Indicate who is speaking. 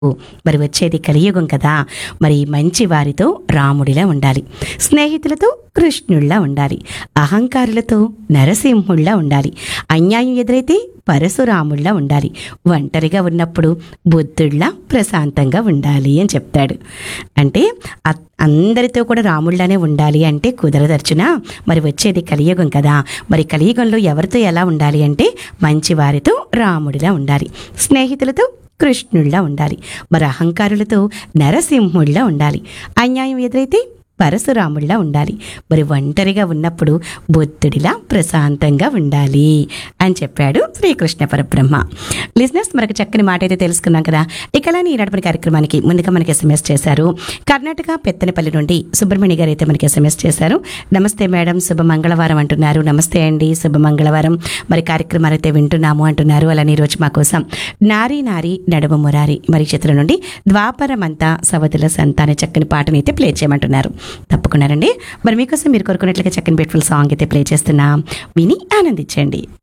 Speaker 1: మరి వచ్చేది కలియుగం కదా మరి మంచి వారితో రాముడిలా ఉండాలి స్నేహితులతో కృష్ణుడిలా ఉండాలి అహంకారులతో నరసింహుడిలా ఉండాలి అన్యాయం ఎదురైతే పరశురాముడిలా ఉండాలి ఒంటరిగా ఉన్నప్పుడు బుద్ధుడిలా ప్రశాంతంగా ఉండాలి అని చెప్తాడు అంటే అ- అందరితో కూడా రాముడిలానే ఉండాలి అంటే కుదరదర్చునా మరి వచ్చేది కలియుగం కదా మరి కలియుగంలో ఎవరితో ఎలా ఉండాలి అంటే మంచి వారితో రాముడిలా ఉండాలి స్నేహితులతో కృష్ణుడిలా ఉండాలి మరి అహంకారులతో నరసింహుడిలా ఉండాలి అన్యాయం ఎదురైతే పరశురాముడిలా ఉండాలి మరి ఒంటరిగా ఉన్నప్పుడు బుద్ధుడిలా ప్రశాంతంగా ఉండాలి అని చెప్పాడు శ్రీకృష్ణ పరబ్రహ్మ లిజినెస్ మరొక చక్కని మాట అయితే తెలుసుకున్నాం కదా ఇకలాని ఈనాటి కార్యక్రమానికి ముందుగా మనకి ఎస్ఎంఎస్ చేశారు కర్ణాటక పెత్తనపల్లి నుండి సుబ్రహ్మణ్య గారు అయితే మనకి ఎస్ఎంఎస్ చేశారు నమస్తే మేడం శుభ మంగళవారం అంటున్నారు నమస్తే అండి శుభ మంగళవారం మరి కార్యక్రమాలు అయితే వింటున్నాము అంటున్నారు అలానే ఈరోజు మా కోసం నారీ నారీ నడుమ మురారి మరి చిత్రం నుండి ద్వాపరమంతా సవతుల సంతాన చక్కని పాటని అయితే ప్లే చేయమంటున్నారు తప్పకుండా రండి మరి మీకోసం మీరు కోరుకున్నట్లుగా చక్కని బ్యూటిఫుల్ సాంగ్ అయితే ప్లే చేస్తున్నాం విని ఆనందించండి